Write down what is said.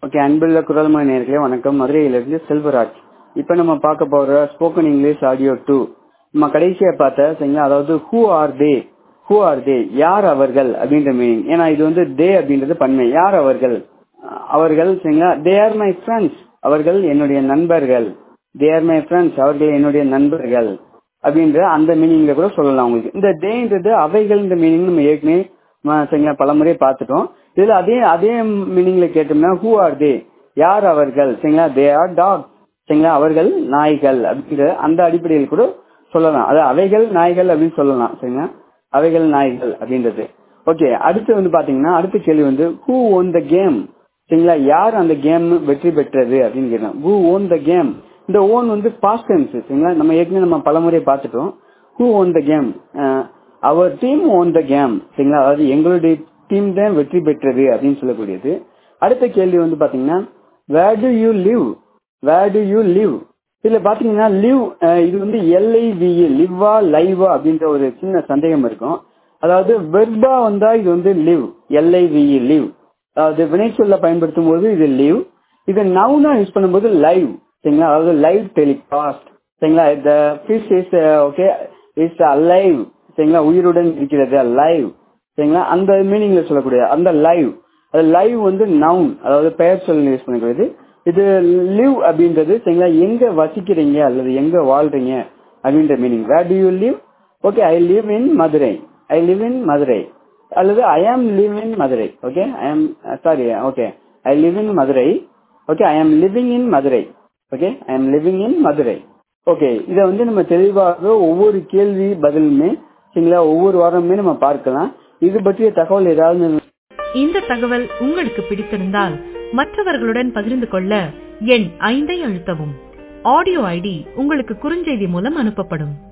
okay அன்புள்ள குரல்மொழி நேர்களே வணக்கம் மதுரையிலிருந்து செல்வராஜ் இப்போ நம்ம பார்க்க போற ஸ்போக்கன் இங்கிலீஷ் ஆடியோ டூ நம்ம கடைசியா பார்த்த சரிங்களா அதாவது who are they who are they யார் அவர்கள் அப்படின்ற மீனிங் ஏன்னா இது வந்து தே அப்படின்றது பன்மை யார் அவர்கள் அவர்கள் சரிங்களா தே ஆர் மை ஃப்ரெண்ட்ஸ் அவர்கள் என்னுடைய நண்பர்கள் தே ஆர் மை ஃப்ரெண்ட்ஸ் அவர்கள் என்னுடைய நண்பர்கள் அப்படின்ற அந்த மீனிங்ல கூட சொல்லலாம் உங்களுக்கு இந்த தேன்றது அவைகள்ன்ற மீனிங் நம்ம ஏற்கனவே ம- சரிங்களா பலமுறை பார்த்துட்டோம் இதுல அதே அதே மீனிங்ல கேட்டோம்னா ஹூ ஆர் தே யார் அவர்கள் சரிங்களா தே ஆர் டாக் சரிங்களா அவர்கள் நாய்கள் அப்படின்ற அந்த அடிப்படையில் கூட சொல்லலாம் அது அவைகள் நாய்கள் அப்படின்னு சொல்லலாம் சரிங்களா அவைகள் நாய்கள் அப்படின்றது ஓகே அடுத்து வந்து பாத்தீங்கன்னா அடுத்த கேள்வி வந்து ஹூ ஓன் த கேம் சரிங்களா யார் அந்த கேம் வெற்றி பெற்றது அப்படின்னு கேட்கலாம் ஹூ ஓன் த கேம் இந்த ஓன் வந்து பாஸ்ட் டென்ஸ் சரிங்களா நம்ம ஏற்கனவே நம்ம பலமுறை பார்த்துட்டோம் ஹூ ஓன் த கேம் அவர் டீம் ஓன் த கேம் சரிங்களா அதாவது எங்களுடைய டீம் தான் வெற்றி பெற்றது அப்படின்னு சொல்லக்கூடியது அடுத்த கேள்வி வந்து பாத்தீங்கன்னா where do you live where do you live இதுல பாத்தீங்கன்னா லிவ் இது வந்து எல்ஐவிஇ லிவ்வா லைவா அப்படின்ற ஒரு சின்ன சந்தேகம் இருக்கும் அதாவது வெர்பா வந்தா இது வந்து லிவ் எல்ஐவிஇ லிவ் அதாவது வினைச்சொல்ல பயன்படுத்தும் போது இது லிவ் இது நவுனா யூஸ் பண்ணும்போது லைவ் சரிங்களா அதாவது லைவ் டெலிகாஸ்ட் சரிங்களா the fish is okay is alive சரிங்களா உயிருடன் இருக்கிறது லைவ் சரிங்களா அந்த மீனிங்ல சொல்லக்கூடிய அந்த லைவ் அது லைவ் வந்து நவுன் அதாவது பெயர் சொல் யூஸ் பண்ணக்கூடியது இது லிவ் அப்படின்றது சரிங்களா எங்க வசிக்கிறீங்க அல்லது எங்க வாழ்றீங்க அப்படின்ற meaning where do you live okay I live in Madurai I live in Madurai அல்லது I am live in Madurai okay I am sorry okay I live in Madurai okay I am living in Madurai okay I am living in Madurai okay இதை வந்து நம்ம தெளிவாக ஒவ்வொரு கேள்வி பதிலுமே சரிங்களா ஒவ்வொரு வாரமுமே நம்ம பார்க்கலாம் இது பற்றிய தகவல் ஏதாவது இந்த தகவல் உங்களுக்கு பிடித்திருந்தால் மற்றவர்களுடன் பகிர்ந்து கொள்ள எண் ஐந்தை அழுத்தவும் ஆடியோ ஐடி உங்களுக்கு குறுஞ்செய்தி மூலம் அனுப்பப்படும்